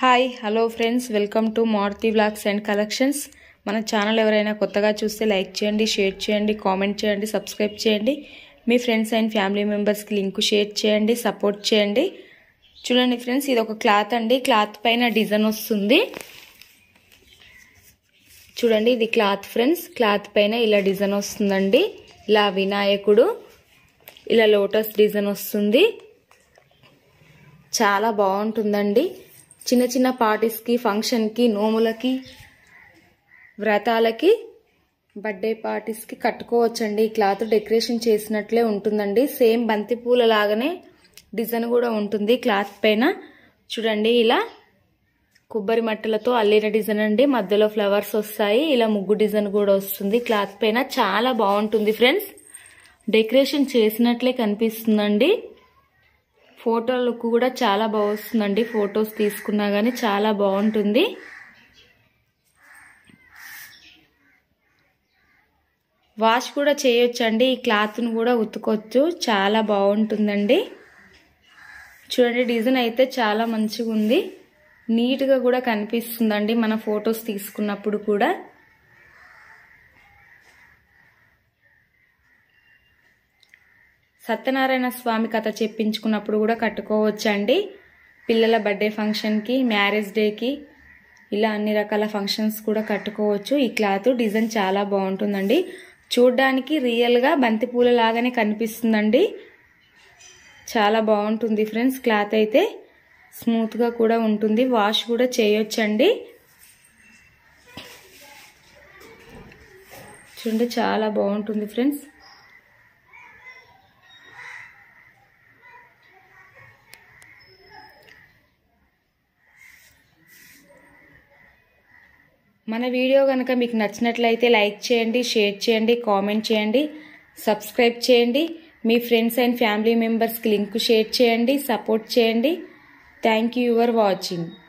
hi hello friends welcome to Maruti vlogs and collections మన channel ఎవరైనా కొత్తగా చూస్తే లైక్ చేయండి షేర్ చేయండి కామెంట్ చేయండి సబ్స్క్రైబ్ చేయండి మీ ఫ్రెండ్స్ అండ్ ఫ్యామిలీ మెంబర్స్కి లింక్ షేర్ చేయండి సపోర్ట్ చేయండి చూడండి ఫ్రెండ్స్ ఇది ఒక క్లాత్ అండి క్లాత్ పైన డిజైన్ వస్తుంది చూడండి ఇది క్లాత్ ఫ్రెండ్స్ క్లాత్ పైన ఇలా డిజైన్ వస్తుందండి ఇలా వినాయకుడు ఇలా లోటస్ డిజైన్ వస్తుంది చాలా బాగుంటుందండి చిన్న చిన్న పార్టీస్కి ఫంక్షన్కి నోములకి వ్రతాలకి బర్త్డే పార్టీస్కి కట్టుకోవచ్చండి ఈ క్లాత్ డెకరేషన్ చేసినట్లే ఉంటుందండి సేమ్ బంతి పూల లాగానే డిజైన్ కూడా ఉంటుంది క్లాత్ పైన చూడండి ఇలా కొబ్బరి మట్టలతో అల్లిన డిజైన్ అండి మధ్యలో ఫ్లవర్స్ వస్తాయి ఇలా ముగ్గు డిజైన్ కూడా వస్తుంది క్లాత్ పైన చాలా బాగుంటుంది ఫ్రెండ్స్ డెకరేషన్ చేసినట్లే కనిపిస్తుందండి ఫోటో లుక్ కూడా చాలా బాగుంటుందండి ఫొటోస్ తీసుకున్నా కానీ చాలా బాగుంటుంది వాష్ కూడా చేయొచ్చండి ఈ క్లాత్ను కూడా ఉతుకోవచ్చు చాలా బాగుంటుందండి చూడండి డిజైన్ అయితే చాలా మంచిగా ఉంది నీట్గా కూడా కనిపిస్తుందండి మన ఫొటోస్ తీసుకున్నప్పుడు కూడా సత్యనారాయణ స్వామి కథ చెప్పించుకున్నప్పుడు కూడా కట్టుకోవచ్చండి పిల్లల బర్త్డే ఫంక్షన్కి మ్యారేజ్ డేకి ఇలా అన్ని రకాల ఫంక్షన్స్ కూడా కట్టుకోవచ్చు ఈ క్లాత్ డిజైన్ చాలా బాగుంటుందండి చూడ్డానికి రియల్గా బంతిపూల లాగానే కనిపిస్తుందండి చాలా బాగుంటుంది ఫ్రెండ్స్ క్లాత్ అయితే స్మూత్గా కూడా ఉంటుంది వాష్ కూడా చేయొచ్చండి చూడండి చాలా బాగుంటుంది ఫ్రెండ్స్ మన వీడియో కనుక మీకు నచ్చినట్లయితే లైక్ చేయండి షేర్ చేయండి కామెంట్ చేయండి సబ్స్క్రైబ్ చేయండి మీ ఫ్రెండ్స్ అండ్ ఫ్యామిలీ మెంబర్స్కి లింక్ షేర్ చేయండి సపోర్ట్ చేయండి థ్యాంక్ యూ ఫర్ వాచింగ్